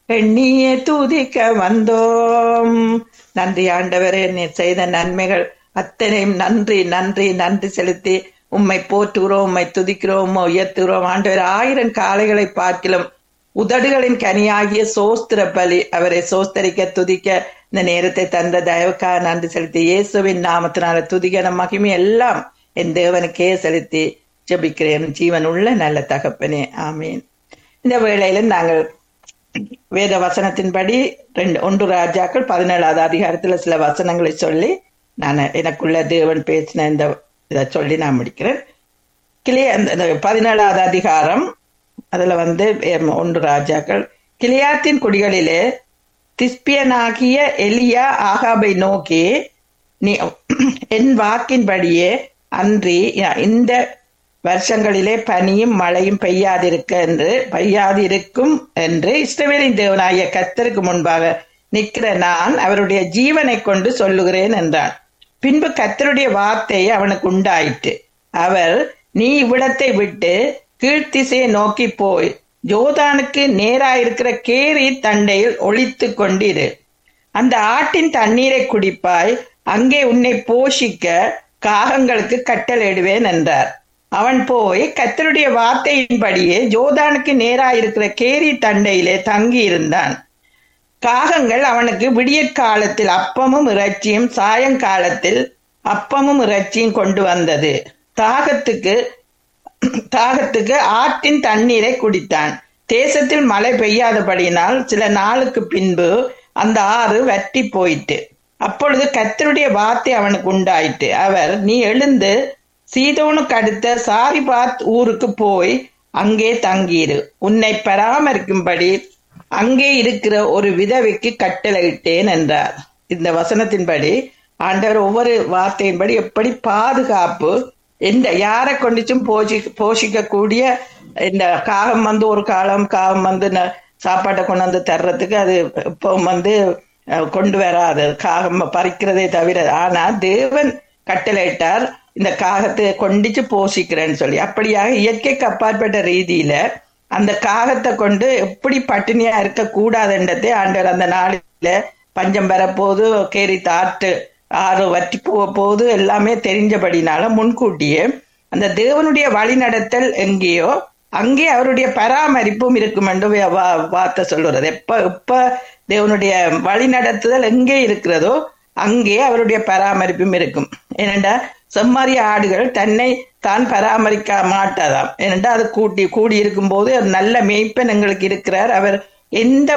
எண்ணியே துதிக்க வந்தோம் நன்றி ஆண்டவரே நீர் செய்த நன்மைகள் அத்தனையும் நன்றி நன்றி நன்றி செலுத்தி உம்மை போற்றுகிறோம் உம்மை துதிக்கிறோம் உம்மை உயர்த்துகிறோம் ஆண்டவர் ஆயிரம் காளைகளை பார்க்கிலும் உதடுகளின் கனியாகிய சோஸ்திர பலி அவரை சோஸ்தரிக்க துதிக்க இந்த நேரத்தை தந்த தயவுக்காக நன்றி செலுத்தி இயேசுவின் நாமத்தினால துதிகன மகிமை எல்லாம் என் தேவனுக்கே செலுத்தி ஜெபிக்கிறேன் ஜீவன் உள்ள நல்ல தகப்பனே ஆமீன் இந்த வேளையில நாங்கள் வேத வசனத்தின்படி ரெண்டு ஒன்று ராஜாக்கள் பதினேழாவது அதிகாரத்துல சில வசனங்களை சொல்லி நான் எனக்குள்ள தேவன் பேசின இந்த இதை சொல்லி நான் முடிக்கிறேன் கிளிய அந்த பதினேழாவது அதிகாரம் அதுல வந்து ஒன்று ராஜாக்கள் கிளியாத்தின் குடிகளிலே திஸ்பியனாகிய எலியா ஆகாபை நோக்கி நீ என் வாக்கின்படியே அன்றி இந்த வருஷங்களிலே பனியும் மழையும் பெய்யாதிருக்க என்று பெய்யாதிருக்கும் என்று இஸ்ரவேலின் தேவனாகிய கத்தருக்கு முன்பாக நிற்கிற நான் அவருடைய ஜீவனை கொண்டு சொல்லுகிறேன் என்றான் பின்பு கத்தருடைய வார்த்தை அவனுக்கு உண்டாயிற்று அவர் நீ இவ்விடத்தை விட்டு கீழ்த்திசையை நோக்கி போய் ஜோதானுக்கு நேராயிருக்கிற கேரி தண்டையில் ஒழித்து கொண்டிரு அந்த ஆட்டின் தண்ணீரை குடிப்பாய் அங்கே உன்னை போஷிக்க காகங்களுக்கு கட்டளையிடுவேன் என்றார் அவன் போய் கத்தருடைய வார்த்தையின்படியே ஜோதானுக்கு நேராயிருக்கிற கேரி தண்டையிலே தங்கி இருந்தான் காகங்கள் அவனுக்கு விடியற்காலத்தில் அப்பமும் இறைச்சியும் சாயங்காலத்தில் அப்பமும் இறைச்சியும் கொண்டு வந்தது தாகத்துக்கு தாகத்துக்கு ஆற்றின் தண்ணீரை குடித்தான் தேசத்தில் மழை பெய்யாதபடியினால் சில நாளுக்கு பின்பு அந்த ஆறு வற்றி போயிட்டு அப்பொழுது கத்தருடைய வார்த்தை அவனுக்கு உண்டாயிட்டு அவர் நீ எழுந்து சீதோனுக்கு அடுத்த சாரிபாத் ஊருக்கு போய் அங்கே தங்கியிரு உன்னை பராமரிக்கும்படி அங்கே இருக்கிற ஒரு விதவைக்கு கட்டளையிட்டேன் என்றார் இந்த வசனத்தின்படி ஆண்டவர் ஒவ்வொரு வார்த்தையின்படி எப்படி பாதுகாப்பு எந்த யாரை கொண்டுச்சும் போஷி போஷிக்க கூடிய இந்த காகம் வந்து ஒரு காலம் காகம் வந்து சாப்பாட்டை கொண்டு வந்து தர்றதுக்கு அது இப்போ வந்து கொண்டு வராது காகம் பறிக்கிறதே தவிர ஆனா தேவன் கட்டளையிட்டார் இந்த காகத்தை கொண்டிச்சு போஷிக்கிறேன்னு சொல்லி அப்படியாக இயற்கைக்கு அப்பாற்பட்ட ரீதியில அந்த காகத்தை கொண்டு எப்படி பட்டினியா இருக்க கூடாதுன்றதே ஆண்டவர் அந்த நாளில பஞ்சம் வரப்போது கேரி தாட்டு ஆறு வற்றி போக போது எல்லாமே தெரிஞ்சபடினால முன்கூட்டியே அந்த தேவனுடைய வழிநடத்தல் எங்கேயோ அங்கே அவருடைய பராமரிப்பும் இருக்கும் என்று வார்த்தை சொல்லுறது எப்ப எப்ப தேவனுடைய வழிநடத்துதல் எங்கே இருக்கிறதோ அங்கே அவருடைய பராமரிப்பும் இருக்கும் ஏனென்றா செம்மறி ஆடுகள் தன்னை தான் பராமரிக்க மாட்டாதாம் ஏனென்றா அது கூட்டி கூடி இருக்கும் போது நல்ல மேய்ப்பன் எங்களுக்கு இருக்கிறார் அவர் எந்த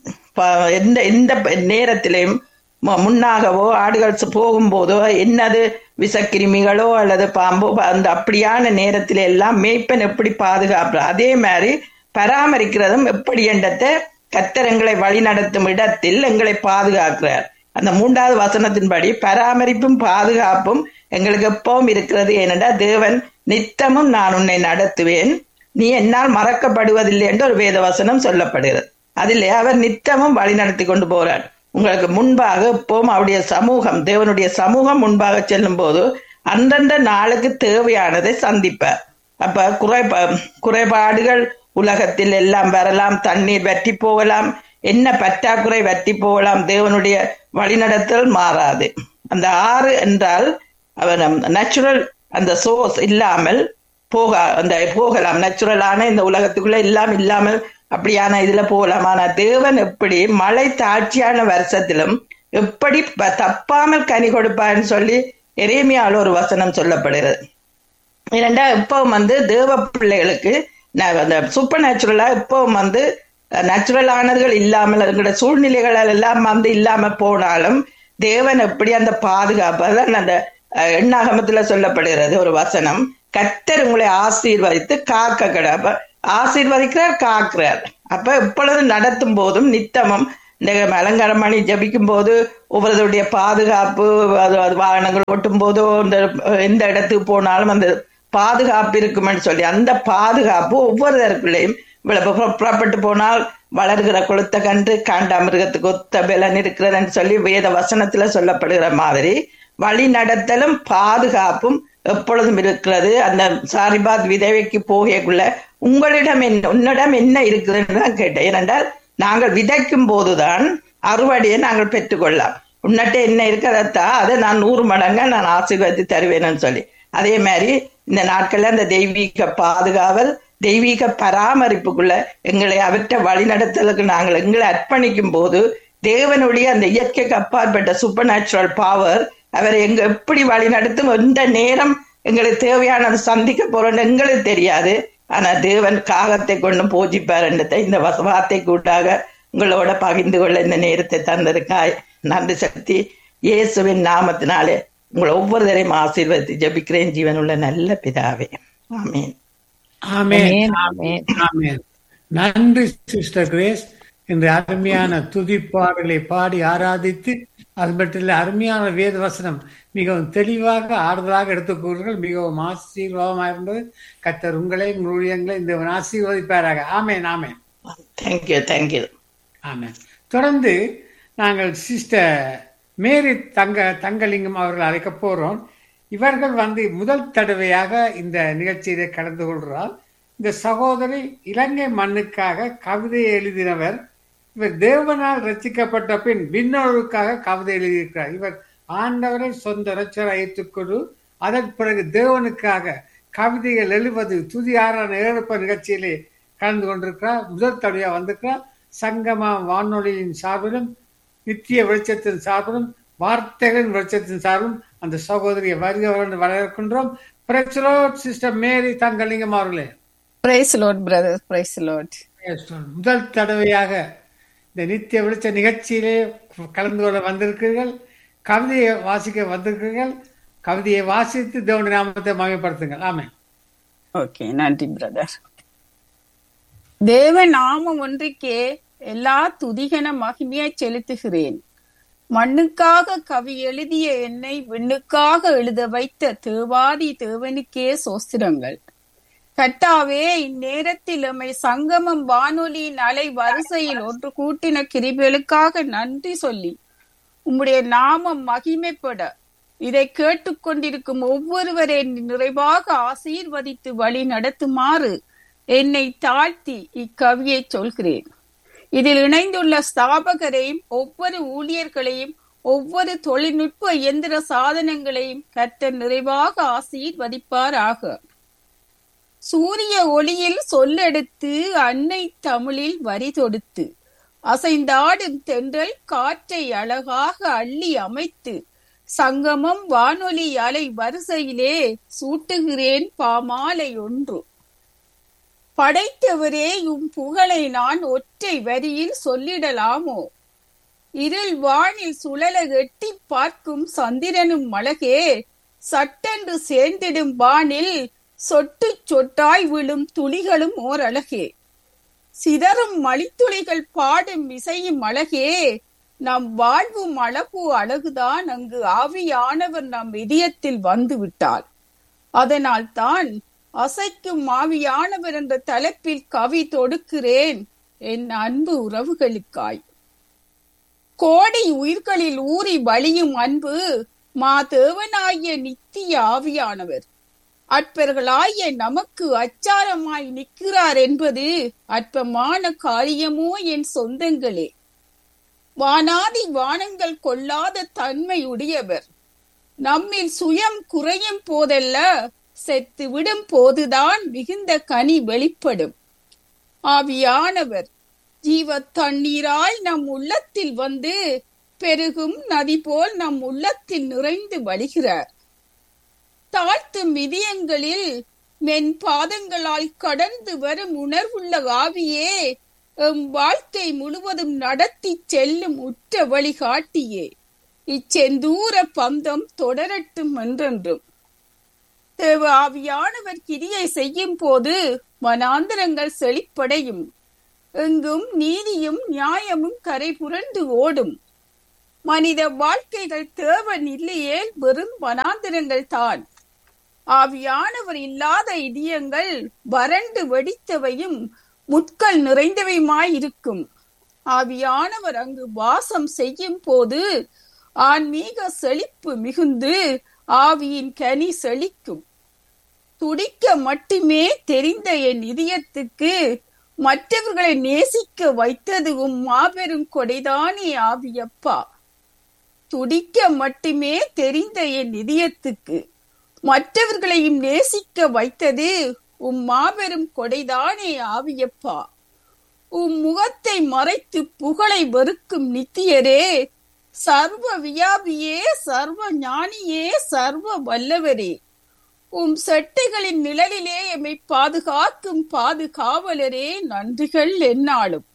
எந்த எந்த நேரத்திலையும் முன்னாகவோ ஆடுகள் போகும்போதோ என்னது விசக்கிருமிகளோ அல்லது பாம்போ அந்த அப்படியான நேரத்தில எல்லாம் மேய்ப்பன் எப்படி பாதுகாப்பு அதே மாதிரி பராமரிக்கிறதும் எப்படி என்றத்தை கத்தரங்களை வழி நடத்தும் இடத்தில் எங்களை பாதுகாக்கிறார் அந்த மூன்றாவது வசனத்தின்படி பராமரிப்பும் பாதுகாப்பும் எங்களுக்கு எப்பவும் இருக்கிறது ஏனென்றால் தேவன் நித்தமும் நான் உன்னை நடத்துவேன் நீ என்னால் மறக்கப்படுவதில்லை என்று ஒரு வேத வசனம் சொல்லப்படுகிறது அதிலே அவர் நித்தமும் வழி நடத்தி கொண்டு போறார் உங்களுக்கு முன்பாக எப்பவும் அவருடைய சமூகம் தேவனுடைய சமூகம் முன்பாக செல்லும் போது அந்தந்த நாளுக்கு தேவையானதை சந்திப்பார் அப்ப குறைபா குறைபாடுகள் உலகத்தில் எல்லாம் வரலாம் தண்ணீர் வற்றி போகலாம் என்ன பற்றாக்குறை வற்றி போகலாம் தேவனுடைய வழிநடத்தல் மாறாது அந்த ஆறு என்றால் அவர் நேச்சுரல் அந்த சோர்ஸ் இல்லாமல் போக அந்த போகலாம் நேச்சுரலான இந்த உலகத்துக்குள்ள எல்லாம் இல்லாமல் அப்படியான இதுல போகலாம் ஆனா தேவன் எப்படி மழை தாட்சியான வருஷத்திலும் எப்படி தப்பாமல் கனி கொடுப்பான்னு சொல்லி எரேமியால ஒரு வசனம் சொல்லப்படுகிறது இரண்டா இப்போ வந்து தேவ பிள்ளைகளுக்கு அந்த சூப்பர் நேச்சுரலா இப்போ வந்து நேச்சுரலானதுகள் இல்லாமல் இருக்கிற சூழ்நிலைகள் எல்லாம் வந்து இல்லாம போனாலும் தேவன் எப்படி அந்த பாதுகாப்பு அதான் அந்த எண்ணாகமத்துல சொல்லப்படுகிறது ஒரு வசனம் கத்தர் உங்களை ஆசீர்வதித்து காக்க கிட ஆசீர்வதிக்கிறார் காக்கிறார் அப்ப எப்பொழுது நடத்தும் போதும் நித்தமும் இந்த அலங்காரம் பண்ணி ஜபிக்கும் போது ஒவ்வொருடைய பாதுகாப்பு அது அது வாகனங்கள் ஓட்டும் போதோ இந்த எந்த இடத்துக்கு போனாலும் அந்த பாதுகாப்பு இருக்குமென்னு சொல்லி அந்த பாதுகாப்பு ஒவ்வொருத்தருக்குள்ளேயும் புறப்பட்டு போனால் வளர்கிற கொளுத்த கன்று காண்டாமிருகத்துக்கு ஒத்த பலன் இருக்கிறதுன்னு சொல்லி வேத வசனத்துல சொல்லப்படுகிற மாதிரி வழி நடத்தலும் பாதுகாப்பும் எப்பொழுதும் இருக்கிறது அந்த சாரிபாத் விதவைக்கு போகக்குள்ள உங்களிடம் என்ன உன்னிடம் என்ன இருக்குதுன்னு தான் கேட்டேன் ஏனென்றால் நாங்கள் விதைக்கும் போதுதான் அறுவடையை நாங்கள் பெற்றுக்கொள்ளலாம் உன்னட்ட என்ன இருக்கிறதா அதை நான் நூறு மடங்கா நான் ஆசீர்வதித்து தருவேன்னு சொல்லி அதே மாதிரி இந்த நாட்கள்ல அந்த தெய்வீக பாதுகாவல் தெய்வீக பராமரிப்புக்குள்ள எங்களை அவற்றை வழிநடத்தலுக்கு நாங்கள் எங்களை அர்ப்பணிக்கும் போது தேவனுடைய அந்த இயற்கைக்கு அப்பாற்பட்ட சூப்பர் நேச்சுரல் பவர் அவரை எங்க எப்படி வழி நடத்தும் எந்த நேரம் எங்களுக்கு தேவையானது சந்திக்க போறோம்னு எங்களுக்கு தெரியாது ஆனா தேவன் காகத்தை கொண்டு பூஜிப்பாருன்றதை இந்த வச- வார்த்தை கூட்டாக உங்களோட பகிர்ந்து கொள்ள இந்த நேரத்தை தந்திருக்காய் நன்றி சக்தி இயேசுவின் நாமத்தினாலே உங்களை ஒவ்வொருத்தரையும் ஆசீர்வதித்து ஜெபிக்கிறேன் ஜீவனுள்ள நல்ல பிதாவே ஆமீன் ஆமென் ஆமென் நன்றி சிஸ்டர் கிரேஸ் இந்த அருமையான துதிப்பாடலை பாடி ஆராதித்து அது மட்டும் இல்லை அருமையான வேத வசனம் மிகவும் தெளிவாக ஆறுதலாக எடுத்துக்கூறுகள் மிகவும் ஆசீர்வாதமாக இருந்தது கத்தர் உங்களை உங்கள் ஊழியங்களை இந்த ஆசீர்வதிப்பாராக ஆமென் ஆமென் தேங்க்யூ தேங்க்யூ ஆமென் தொடர்ந்து நாங்கள் சிஸ்டர் மேரி தங்க தங்கலிங்கம் அவர்கள் அழைக்க போறோம் இவர்கள் வந்து முதல் தடவையாக இந்த நிகழ்ச்சியிலே கலந்து கொள்கிறார் இந்த சகோதரி இலங்கை மண்ணுக்காக கவிதை எழுதினவர் இவர் தேவனால் ரசிக்கப்பட்ட பின் விண்ணோருக்காக கவிதை எழுதியிருக்கிறார் இவர் ஆண்டவரை சொந்த ரச்சரை ஏற்றுக்கொண்டு அதன் பிறகு தேவனுக்காக கவிதைகள் எழுவது துதி ஆறான ஏழப்ப நிகழ்ச்சியிலே கலந்து கொண்டிருக்கிறார் முதல் தடவையா வந்திருக்கிறார் சங்கமா வானொலியின் சார்பிலும் நித்திய வெளிச்சத்தின் சார்பிலும் வார்த்தைகளின் வெளிச்சத்தின் சார்பிலும் அந்த சகோதரியை வருகிறவர்கள் வரவேற்கின்றோம் சிஸ்டர் மேரி தங்கலிங்கம் அவர்களே praise Lord brother praise Lord முதல் தடவையாக இந்த நித்திய வெளிச்ச நிகழ்ச்சியிலே கலந்து கொள்ள வந்திருக்கிறீர்கள் கவிதையை வாசிக்க வந்திருக்கிறீர்கள் கவிதையை வாசித்து தேவனுடைய நாமத்தை மகிமைப்படுத்துங்கள் ஆமென் ஓகே நன்றி பிரதர் தேவ நாமம் ஒன்றுக்கே எல்லா துதிகன மகிமையை செலுத்துகிறேன் மண்ணுக்காக கவி எழுதிய என்னை விண்ணுக்காக எழுத வைத்த தேவாதி தேவனுக்கே சோஸ்திரங்கள் கட்டாவே இந்நேரத்தில் எம்மை சங்கமம் வானொலியின் அலை வரிசையில் ஒன்று கூட்டின கிருபைகளுக்காக நன்றி சொல்லி உம்முடைய நாமம் மகிமைப்பட இதை கேட்டுக்கொண்டிருக்கும் ஒவ்வொருவரை நிறைவாக ஆசீர்வதித்து வழி நடத்துமாறு என்னை தாழ்த்தி இக்கவியை சொல்கிறேன் இதில் இணைந்துள்ள ஸ்தாபகரையும் ஒவ்வொரு ஊழியர்களையும் ஒவ்வொரு தொழில்நுட்ப இயந்திர சாதனங்களையும் கர்த்தர் நிறைவாக ஆசீர்வதிப்பாராக சூரிய ஒளியில் சொல்லெடுத்து அன்னை தமிழில் வரி தொடுத்து அசைந்தாடும் தென்றல் காற்றை அழகாக அள்ளி அமைத்து சங்கமம் வானொலி அலை வரிசையிலே சூட்டுகிறேன் பாமாலை ஒன்று படைத்தவரே உம் புகழை நான் ஒற்றை வரியில் சொல்லிடலாமோ இருள் வானில் சுழல எட்டி பார்க்கும் சந்திரனும் அழகே சட்டென்று சேர்ந்திடும் வானில் சொட்டு சொட்டாய் விழும் துளிகளும் ஓர் அழகே சிதறும் மணித்துளிகள் பாடும் இசையும் அழகே நம் வாழ்வும் அழகு அழகுதான் அங்கு ஆவியானவர் நம் இதயத்தில் வந்து விட்டார் அதனால் தான் அசைக்கும் ஆவியானவர் என்ற தலைப்பில் கவி தொடுக்கிறேன் என் அன்பு உறவுகளுக்காய் கோடி உயிர்களில் ஊறி வழியும் அன்பு மா தேவனாகிய நித்திய ஆவியானவர் அற்பர்களாகிய நமக்கு அச்சாரமாய் நிற்கிறார் என்பது அற்பமான காரியமோ என் சொந்தங்களே வானாதி வானங்கள் கொள்ளாத தன்மை உடையவர் நம்மில் சுயம் குறையும் போதல்ல செத்து விடும் போதுதான் மிகுந்த கனி வெளிப்படும் ஆவியானவர் ஜீவ தண்ணீராய் நம் உள்ளத்தில் வந்து பெருகும் நதி போல் நம் உள்ளத்தில் நிறைந்து வழிகிறார் தாழ்த்தும் இதயங்களில் மென் பாதங்களால் கடந்து வரும் உணர்வுள்ள ஆவியே எம் வாழ்க்கை முழுவதும் நடத்தி செல்லும் உற்ற வழிகாட்டியே இச்செந்தூர பந்தம் தொடரட்டும் என்றென்றும் தேவ ஆவியானவர் கிரியை செய்யும் போது வனாந்திரங்கள் செழிப்படையும் எங்கும் நீதியும் நியாயமும் கரை புரண்டு ஓடும் மனித வாழ்க்கைகள் தேவன் இல்லையே வெறும் வனாந்திரங்கள் தான் ஆவியானவர் இல்லாத இதயங்கள் வறண்டு வெடித்தவையும் முட்கள் நிறைந்தவையுமாயிருக்கும் ஆவியானவர் அங்கு வாசம் செய்யும் போது ஆன்மீக செழிப்பு மிகுந்து ஆவியின் கனி செழிக்கும் துடிக்க மட்டுமே தெரிந்த என் இதயத்துக்கு மற்றவர்களை நேசிக்க வைத்தது உம் மாபெரும் கொடைதானே ஆவியப்பா துடிக்க மட்டுமே தெரிந்த என் இதயத்துக்கு மற்றவர்களையும் நேசிக்க வைத்தது உம் மாபெரும் கொடைதானே ஆவியப்பா உம் முகத்தை மறைத்து புகழை வெறுக்கும் நித்தியரே சர்வ வியாபியே சர்வ ஞானியே சர்வ வல்லவரே உம் செட்டைகளின் நிழலிலே எம்மை பாதுகாக்கும் பாதுகாவலரே நன்றிகள் என்னாலும்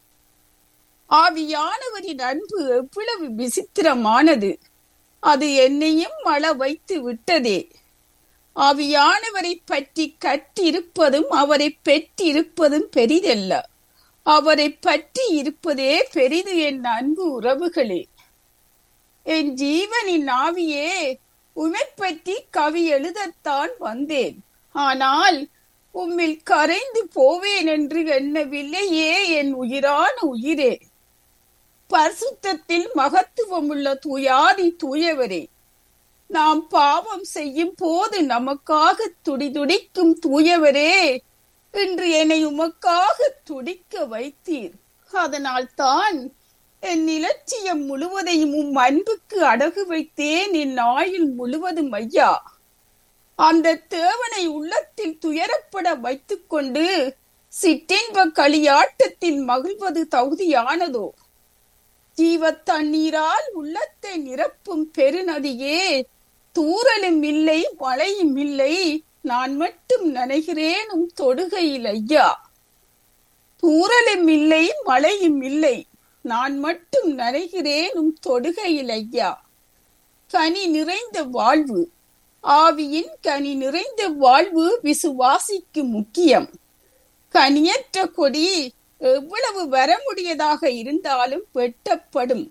ஆவியானவரின் அன்பு எவ்வளவு விசித்திரமானது அது என்னையும் மழ வைத்து விட்டதே ஆவியானவரை பற்றி கற்றிருப்பதும் அவரை பெற்றிருப்பதும் பெரிதல்ல அவரை பற்றி இருப்பதே பெரிது என் அன்பு உறவுகளே என் ஜீவனின் ஆவியே உமை பற்றி கவி எழுதத்தான் வந்தேன் ஆனால் உம்மில் கரைந்து போவேன் என்று எண்ணவில்லையே என் உயிரான உயிரே பரிசுத்தத்தில் மகத்துவமுள்ள தூயாதி தூயவரே நாம் பாவம் செய்யும் போது நமக்காக துடிதுடிக்கும் தூயவரே இன்று என்னை உமக்காக துடிக்க வைத்தீர் அதனால் தான் என் இலட்சியம் முழுவதையும் உம் அன்புக்கு அடகு வைத்தேன் என் ஆயுள் முழுவதும் ஐயா அந்த தேவனை உள்ளத்தில் துயரப்பட வைத்துக் கொண்டு சிற்றின்ப களியாட்டத்தில் மகிழ்வது தகுதியானதோ ஜீவ தண்ணீரால் உள்ளத்தை நிரப்பும் பெருநதியே தூரலும் இல்லை மழையும் இல்லை நான் மட்டும் நனைகிறேன் உம் தொடுகையில் ஐயா தூரலும் இல்லை மழையும் இல்லை நான் மட்டும் நனைகிறேன் உம் தொடுகையில் ஐயா கனி நிறைந்த வாழ்வு ஆவியின் கனி நிறைந்த வாழ்வு விசுவாசிக்கு முக்கியம் கனியற்ற கொடி எவ்வளவு வரமுடியதாக இருந்தாலும் வெட்டப்படும்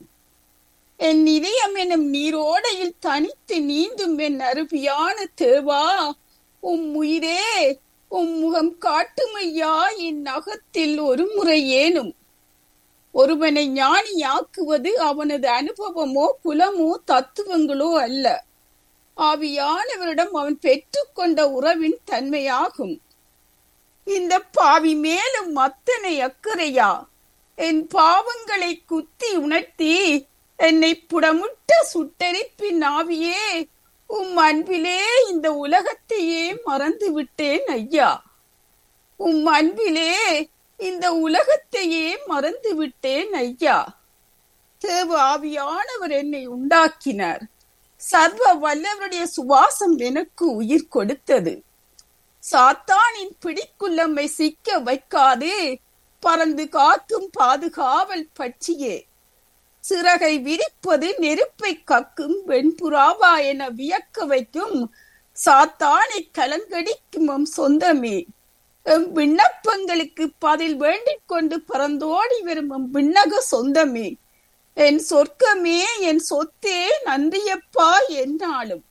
என் இதயம் எனும் நீரோடையில் தனித்து நீந்தும் என் அருவியான தேவா உம் உயிரே உம் முகம் காட்டுமையா என் அகத்தில் ஒரு முறை ஏனும் ஒருவனை ஞானியாக்குவது அவனது அனுபவமோ குலமோ தத்துவங்களோ அல்ல ஆவியானவரிடம் அவன் பெற்றுக்கொண்ட உறவின் தன்மையாகும் இந்த பாவி மேலும் அத்தனை அக்கறையா என் பாவங்களை குத்தி உணர்த்தி என்னை புடமுட்ட சுட்டரிப்பின் ஆவியே உம் அன்பிலே இந்த உலகத்தையே மறந்து விட்டேன் ஐயா உம் அன்பிலே இந்த உலகத்தையே மறந்து விட்டேன் ஐயா தேவ ஆவியானவர் என்னை உண்டாக்கினார் சர்வ வல்லவருடைய சுவாசம் எனக்கு உயிர் கொடுத்தது சாத்தானின் பிடிக்குள்ளம்மை சிக்க வைக்காது பறந்து காக்கும் பாதுகாவல் பட்சியே சிறகை விரிப்பது நெருப்பை கக்கும் வெண்புறாவா என வியக்க வைக்கும் சாத்தானை கலங்கடிக்கும் எம் சொந்தமே எம் விண்ணப்பங்களுக்கு பதில் வேண்டிக் கொண்டு பறந்தோடி வரும் எம் விண்ணக சொந்தமே என் சொர்க்கமே என் சொத்தே நன்றியப்பா என்னாலும்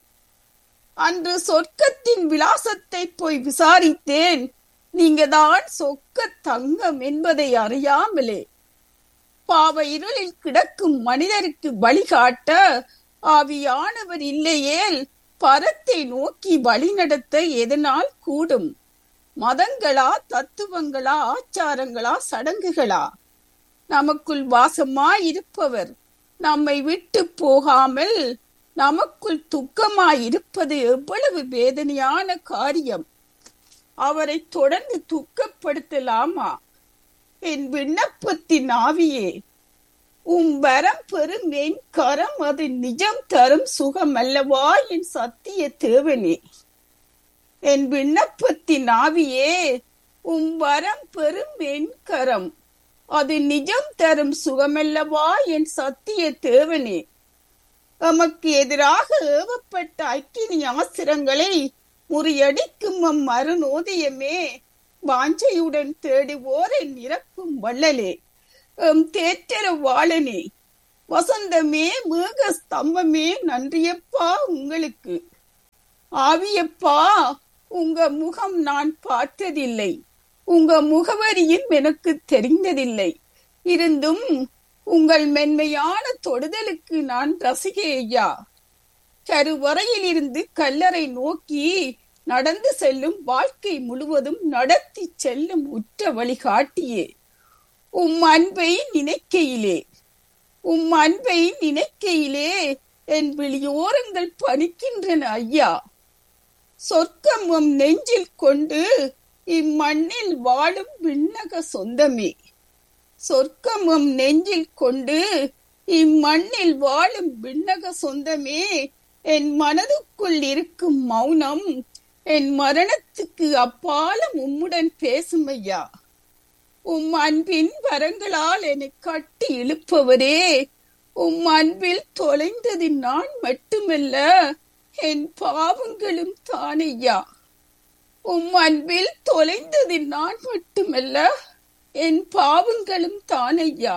அன்று சொர்க்கத்தின் விலாசத்தை போய் விசாரித்தேன் நீங்க தான் சொக்க தங்கம் என்பதை அறியாமலே பாவ இருளில் கிடக்கும் மனிதருக்கு வழிகாட்ட ஆவியானவர் இல்லையேல் பரத்தை நோக்கி வழிநடத்த எதனால் கூடும் மதங்களா தத்துவங்களா ஆச்சாரங்களா சடங்குகளா நமக்குள் வாசமாய் இருப்பவர் நம்மை விட்டு போகாமல் நமக்குள் துக்கமாய் இருப்பது எவ்வளவு வேதனையான காரியம் அவரை தொடர்ந்து துக்கப்படுத்தலாமா என் விண்ணப்பத்தின் ஆவியே உம் வரம் பெறும் என் கரம் அது நிஜம் தரும் சுகம் அல்லவா என் சத்திய தேவனே என் விண்ணப்பத்தின் ஆவியே உம் வரம் பெறும் என் கரம் அது நிஜம் தரும் சுகமல்லவா என் சத்திய தேவனே எமக்கு எதிராக ஏவப்பட்ட அக்கினி ஆசிரங்களை முறியடிக்கும் அம் மறுநோதியமே வாஞ்சையுடன் தேடுவோரை நிரப்பும் வள்ளலே எம் தேற்றர வாழனே வசந்தமே மேக ஸ்தம்பமே நன்றியப்பா உங்களுக்கு ஆவியப்பா உங்க முகம் நான் பார்த்ததில்லை உங்க முகவரியும் எனக்கு தெரிந்ததில்லை இருந்தும் உங்கள் மென்மையான தொடுதலுக்கு நான் ரசிகை ஐயா கருவறையில் இருந்து கல்லறை நோக்கி நடந்து செல்லும் வாழ்க்கை முழுவதும் நடத்தி செல்லும் உற்ற வழிகாட்டியே உம் அன்பை நினைக்கையிலே உம் அன்பை நினைக்கையிலே என் வெளியோரங்கள் பணிக்கின்றன ஐயா சொர்க்கம் உம் நெஞ்சில் கொண்டு இம்மண்ணில் வாழும் விண்ணக சொந்தமே சொர்க்கம் உம் நெஞ்சில் கொண்டு இம்மண்ணில் வாழும் விண்ணக சொந்தமே என் மனதுக்குள் இருக்கும் மௌனம் என் மரணத்துக்கு அப்பாலும் உம்முடன் பேசும் ஐயா உம் அன்பின் வரங்களால் என்னை கட்டி இழுப்பவரே உம் அன்பில் தொலைந்தது நான் மட்டுமல்ல என் பாவங்களும் தானையா உம் அன்பில் தொலைந்தது நான் மட்டுமல்ல என் பாவங்களும் தானையா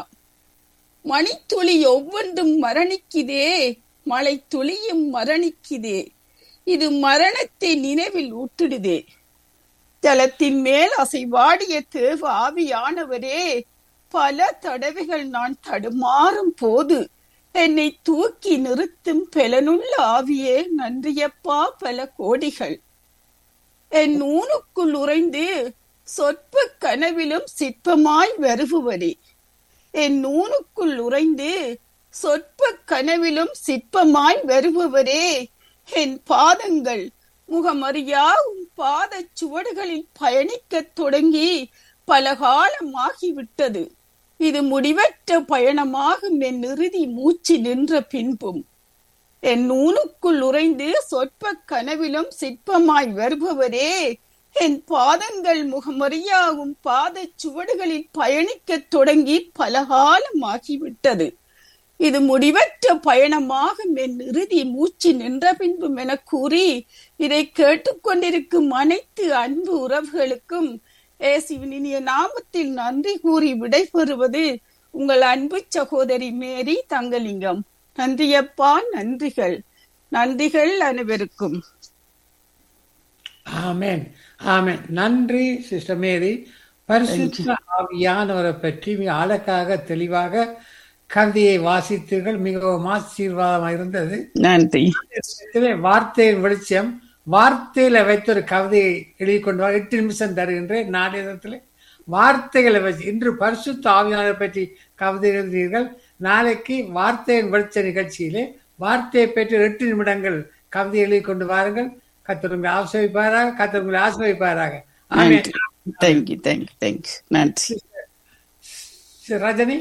மணித்துளி ஒவ்வொன்றும் மரணிக்குதே மழை துளியும் மரணிக்குதே இது மரணத்தை நினைவில் ஊட்டிடுதே ஜலத்தின் மேல் அசைவாடிய தேவ ஆவியானவரே பல தடவைகள் நான் தடுமாறும் போது என்னை தூக்கி நிறுத்தும் பலனுள்ள ஆவியே நன்றியப்பா பல கோடிகள் என் ஊனுக்குள் உறைந்து சொற்ப கனவிலும் சிற்பமாய் வருபவரே என் நூனுக்குள் உறைந்து சொற்ப கனவிலும் சிற்பமாய் வருபவரே என் பாதங்கள் முகமறியா உன் பாத சுவடுகளில் பயணிக்கத் தொடங்கி பல காலமாகிவிட்டது இது முடிவற்ற பயணமாகும் என் இறுதி மூச்சு நின்ற பின்பும் என் நூலுக்குள் உறைந்து சொற்ப கனவிலும் சிற்பமாய் வருபவரே என் பாதங்கள் முகமறியாகும் பாத சுவடுகளில் பயணிக்கத் தொடங்கி பலகாலமாகிவிட்டது இது முடிவற்ற பயணமாகும் என் இறுதி மூச்சு நின்ற பின்பும் என கூறி இதை கேட்டுக்கொண்டிருக்கும் அனைத்து அன்பு உறவுகளுக்கும் ஏசுவின் இனிய நாமத்தில் நன்றி கூறி விடைபெறுவது உங்கள் அன்பு சகோதரி மேரி தங்கலிங்கம் நன்றியப்பா நன்றிகள் நன்றிகள் அனைவருக்கும் ஆமென் ஆமென் நன்றி சிஸ்டர் மேரி பரிசுத்த ஆவியானவரை பற்றி மிக அழகாக தெளிவாக கவிதையை வாசித்தீர்கள் மிகவும் ஆசீர்வாதமாக இருந்தது நன்றி இதிலே வார்த்தையின் வெளிச்சம் வார்த்தையில வைத்த ஒரு கவிதையை எழுதி கொண்டு வா எட்டு நிமிஷம் தருகின்றேன் நாடகத்தில் வார்த்தைகளை வச்சு இன்று பரிசுத்த ஆவியானவரை பற்றி கவிதை எழுதுகிறீர்கள் நாளைக்கு வார்த்தையின் வெளிச்ச நிகழ்ச்சியிலே வார்த்தையை பற்றி எட்டு நிமிடங்கள் கவிதை எழுதி கொண்டு வாருங்கள் கத்தர் உங்களை ஆசிரியப்பாராக கத்தர் உங்களை ஆசிரியப்பாராக ஆமென் நன்றி தேங்க்யூ தேங்க்யூ தேங்க்யூ நன்றி சரி, ரஜினி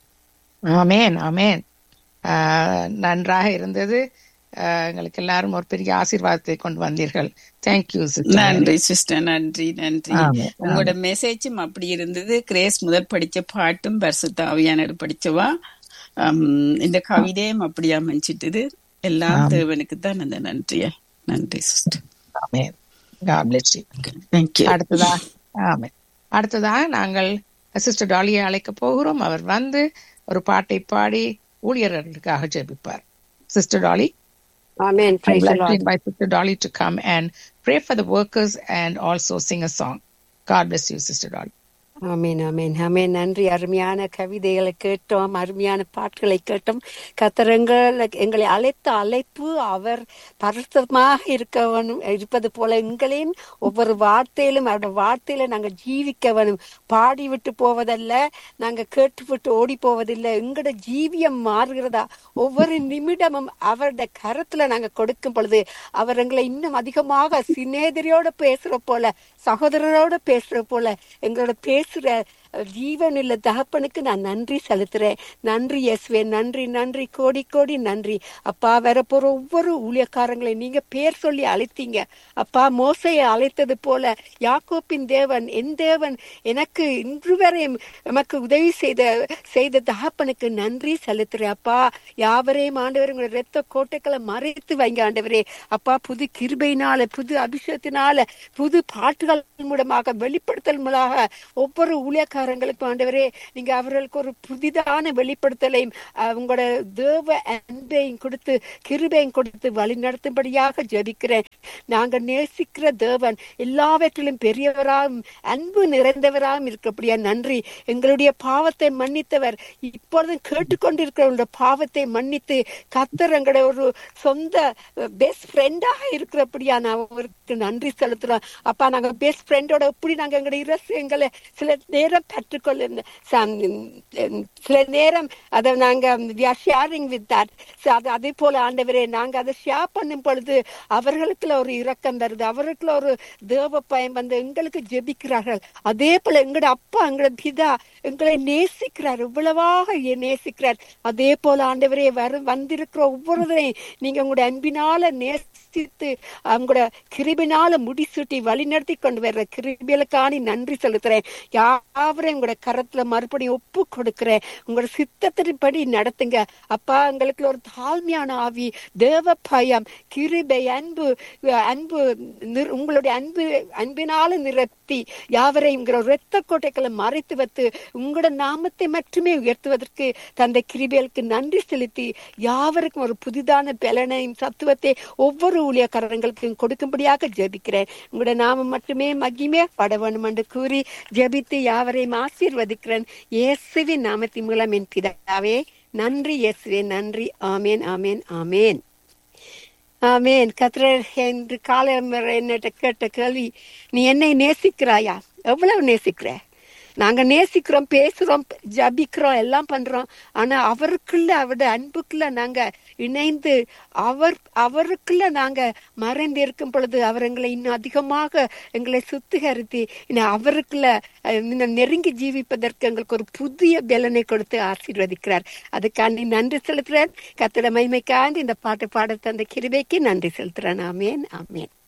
ஆமேன் ஆமேன் ஆஹ் நன்றாக இருந்தது ஆஹ் எங்களுக்கு எல்லாரும் ஒரு பெரிய ஆசீர்வாதத்தை கொண்டு வந்தீர்கள் தேங்க்யூ நன்றி சிஸ்டர் நன்றி நன்றி ஆமென், உங்களோட மெசேஜும் அப்படி இருந்தது கிரேஸ் முதல் படிச்ச பாட்டும் பரிசுத்த ஆவியானவர் படிச்சவா ஆம், இந்த கவிதையும் அப்படி அமைஞ்சிட்டது எல்லாம் தேவனுக்கு தான் அந்த நன்றிய நன்றி sister amen God bless you. Thank you அடுத்ததா ஆமென் அடுத்ததாக நாங்கள் சிஸ்டர் டாலியை அழைக்க போகிறோம் அவர் வந்து ஒரு பாட்டை பாடி ஊழியர்களுக்காக ஜெபிப்பார் sister Dolly Amen. I Praise would the like to Lord. invite Sister Dolly to come and pray for the workers and also sing a song. God bless you, Sister Dolly. ஆமீன் ஆமீன் ஆமீன் நன்றி அருமையான கவிதைகளை கேட்டோம் அருமையான பாட்டுகளை கேட்டோம் கத்தரங்கள் எங்களை அழைத்த அழைப்பு அவர் பரிசுத்தமாக இருக்க வேணும் இருப்பது போல எங்களையும் ஒவ்வொரு வார்த்தையிலும் அவருடைய வார்த்தையில நாங்கள் ஜீவிக்க வேணும் பாடி விட்டு போவதல்ல நாங்க கேட்டு விட்டு ஓடி போவதில்லை எங்களோட ஜீவியம் மாறுகிறதா ஒவ்வொரு நிமிடமும் அவருடைய கரத்துல நாங்க கொடுக்கும் பொழுது அவர் எங்களை இன்னும் அதிகமாக சிநேகிதரோட பேசுற போல சகோதரரோட பேசுற போல எங்களோட பேசுற ஜீவன் இல்ல தகப்பனுக்கு நான் நன்றி செலுத்துறேன் நன்றி எஸ்வே நன்றி நன்றி கோடி கோடி நன்றி அப்பா வரப்போற ஒவ்வொரு ஊழியக்காரங்களை நீங்க பேர் சொல்லி அழைத்தீங்க அப்பா மோசையை அழைத்தது போல யாக்கோப்பின் தேவன் என் தேவன் எனக்கு இன்று வரையும் எமக்கு உதவி செய்த செய்த தகப்பனுக்கு நன்றி செலுத்துறேன் அப்பா யாவரையும் ஆண்டவர் உங்களுடைய ரத்த கோட்டைகளை மறைத்து வைங்க ஆண்டவரே அப்பா புது கிருபையினால புது அபிஷேகத்தினால புது பாட்டுகள் மூலமாக வெளிப்படுத்தல் மூலமாக ஒவ்வொரு ஊழியக்கார ஊழியக்காரங்களுக்கு ஆண்டவரே நீங்க அவர்களுக்கு ஒரு புதிதான வெளிப்படுத்தலையும் அஹ், உங்களோட தேவ அன்பையும் கொடுத்து கிருபையும் கொடுத்து வழி நடத்தும்படியாக ஜெபிக்கிறேன் நாங்க நேசிக்கிற தேவன் எல்லாவற்றிலும் பெரியவராகவும் அன்பு நிறைந்தவராகவும் இருக்கப்படியா நன்றி எங்களுடைய பாவத்தை மன்னித்தவர் இப்பொழுதும் கேட்டுக்கொண்டிருக்கிறவங்களுடைய பாவத்தை மன்னித்து கத்தர் எங்களுடைய ஒரு சொந்த பெஸ்ட் ஃப்ரெண்டாக இருக்கிறபடியா நான் அவருக்கு நன்றி செலுத்துறோம் அப்பா நாங்க பெஸ்ட் ஃப்ரெண்டோட எப்படி நாங்க எங்களுடைய இரசியங்களை சில நேரம் பெற்றுக்கொள்ள சம்- சில நேரம் அதை நாங்க ஷேரிங் வித் தட் அது அதே போல ஆண்டவரே நாங்க அதை ஷேர் பண்ணும் பொழுது அவர்களுக்குள்ள ஒரு இரக்கம் வருது அவர்களுக்குள்ள ஒரு தேவ பயம் வந்து எங்களுக்கு ஜெபிக்கிறார்கள் அதே போல எங்களோட அப்பா எங்களோட பிதா எங்களை நேசிக்கிறார் இவ்வளவாக நேசிக்கிறார் அதே போல ஆண்டவரே வர வந்திருக்கிற ஒவ்வொருவரையும் நீங்க உங்களுடைய அன்பினால நேசித்து உங்களோட கிருபினால முடிசூட்டி வழி நடத்தி கொண்டு வர்ற கிருபிகளுக்கான நன்றி செலுத்துறேன் யாவரையும் உங்களோட கரத்துல மறுபடியும் ஒப்பு கொடுக்கிறேன் உங்களோட சித்தத்தின்படி நடத்துங்க அப்பா எங்களுக்கு ஒரு தாழ்மையான ஆவி தேவ பயம் கிருபை அன்பு அன்பு நிர்- உங்களுடைய அன்பு அன்பினால நிரப்பி யாவரையும் உங்களோட இரத்த கோட்டைகளை மறைத்து வைத்து உங்களோட நாமத்தை மட்டுமே உயர்த்துவதற்கு தந்தை கிருபைகளுக்கு நன்றி செலுத்தி யாவருக்கும் ஒரு புதிதான பலனையும் சத்துவத்தை ஒவ்வொரு ஊழியக்காரங்களுக்கும் கொடுக்கும்படியாக ஜெபிக்கிறேன் உங்களோட நாமம் மட்டுமே மகிமே பட வேண்டும் என்று கூறி ஜெபித்து யாவரையும் ஆசீர்வதிக்கிறேன் இயேசுவின் நாமத்தின் மூலம் என் பிதாவே நன்றி இயேசுவே நன்றி ஆமேன் ஆமேன் ஆமேன் ஆமேன் கத்திரர் என்று காலை என்னட்ட கேட்ட கேள்வி நீ என்னை நேசிக்கிறாயா எவ்வளவு நேசிக்கிற நாங்க நேசிக்கிறோம் பேசுறோம் ஜபிக்கிறோம் எல்லாம் பண்றோம் ஆனா அவருக்குள்ள அவருடைய அன்புக்குள்ள நாங்க இணைந்து அவர் அவருக்குள்ள நாங்க மறைந்து இருக்கும் பொழுது அவர் எங்களை இன்னும் அதிகமாக எங்களை சுத்திகரித்து இன்னும் அவருக்குள்ள அஹ், இன்னும் நெருங்கி ஜீவிப்பதற்கு எங்களுக்கு ஒரு புதிய பலனை கொடுத்து ஆசீர்வதிக்கிறார் அதுக்காண்டி நன்றி செலுத்துறேன் கத்திட மகிமைக்காண்டி இந்த பாட்டு பாட தந்த கிருபைக்கு நன்றி செலுத்துறேன் ஆமேன் ஆமேன்